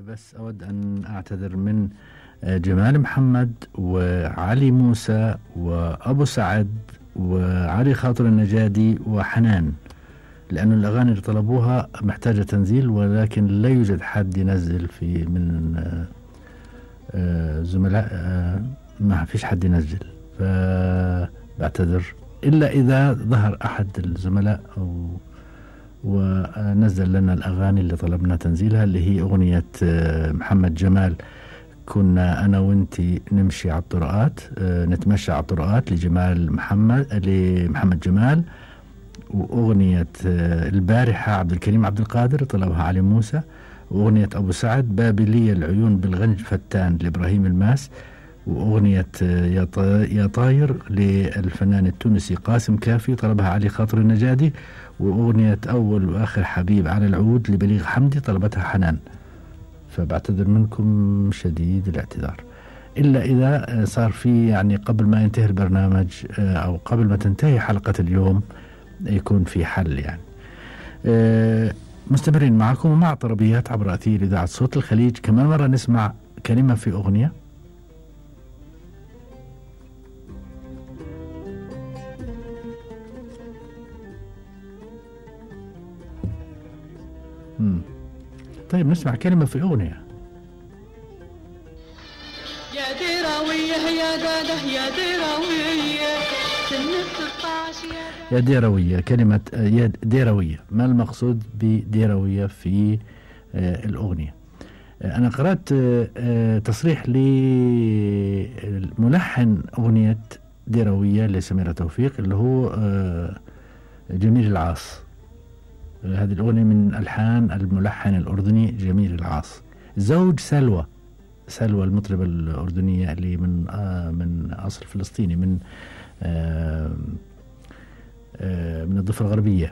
بس أود أن أعتذر من جمال محمد وعلي موسى وأبو سعد وعلي خاطر النجادي وحنان لأن الأغاني اللي طلبوها محتاجة تنزيل ولكن لا يوجد حد ينزل في من آه، زملاء آه، ما فيش حد ينزل فبعتذر إلا إذا ظهر أحد الزملاء أو ونزل لنا الأغاني اللي طلبنا تنزيلها اللي هي أغنية آه، محمد جمال كنا أنا وأنتي نمشي على الطرقات نتمشى على الطرقات لجمال محمد لمحمد جمال وأغنية البارحة عبد الكريم عبد القادر طلبها علي موسى وأغنية أبو سعد بابلية العيون بالغنج فتان لإبراهيم الماس وأغنية يا طاير للفنان التونسي قاسم كافي طلبها علي خاطر النجادي وأغنية أول وآخر حبيب على العود لبليغ حمدي طلبتها حنان فبعتذر منكم شديد الاعتذار إلا إذا صار في يعني قبل ما ينتهي البرنامج أو قبل ما تنتهي حلقة اليوم يكون في حل يعني مستمرين معكم ومع طربيات عبر أثير إذاعة صوت الخليج كمان مرة نسمع كلمة في أغنية مم. طيب نسمع كلمة في أغنية يا ديراوية يا داده يا ديراوية يا ديروية كلمة يا ديروية ما المقصود بديروية في آه، الأغنية آه، أنا قرأت آه، تصريح لملحن أغنية ديروية لسميرة توفيق اللي هو جميل العاص هذه الأغنية من ألحان الملحن الأردني جميل العاص زوج سلوى سلوى المطربة الأردنية اللي من من أصل فلسطيني من آه، من الضفة الغربية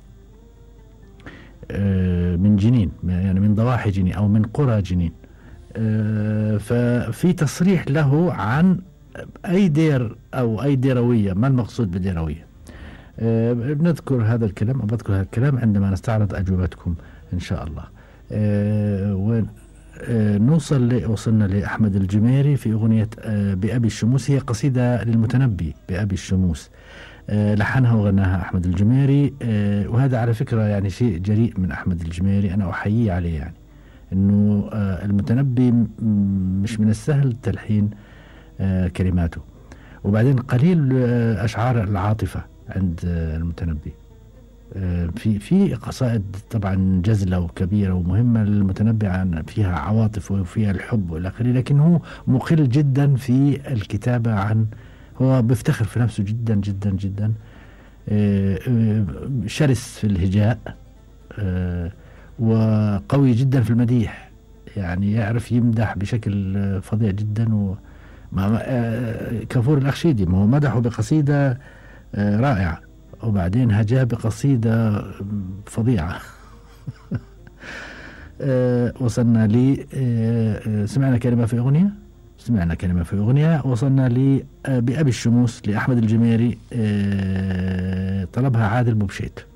آه، من جنين يعني من ضواحي جنين أو من قرى جنين آه، ففي تصريح له عن أي دير أو أي ديروية ما المقصود بديروية بنذكر هذا الكلام أو بذكر هذا الكلام عندما نستعرض أجوبتكم إن شاء الله وين نوصل وصلنا لأحمد الجميري في أغنية بأبي الشموس هي قصيدة للمتنبي بأبي الشموس آه، لحنها وغناها أحمد الجميري آه، وهذا على فكرة يعني شيء جريء من أحمد الجميري أنا أحييه عليه يعني أنه آه، المتنبي مش من السهل تلحين كلماته وبعدين قليل أشعار العاطفة عند المتنبي في في قصائد طبعا جزله وكبيره ومهمه للمتنبي عن فيها عواطف وفيها الحب والى اخره لكن هو مقل جدا في الكتابه عن هو بيفتخر في نفسه جدا جدا جدا آه، آه، شرس في الهجاء آه، وقوي جدا في المديح يعني يعرف يمدح بشكل فظيع جدا و كفور الأخشيدي ما هو مدحه بقصيدة رائعة وبعدين هجاه بقصيدة فظيعة وصلنا لي سمعنا كلمة في أغنية سمعنا كلمة في أغنية وصلنا ل بأبي الشموس لأحمد الجميري آه، طلبها عادل بوبشيت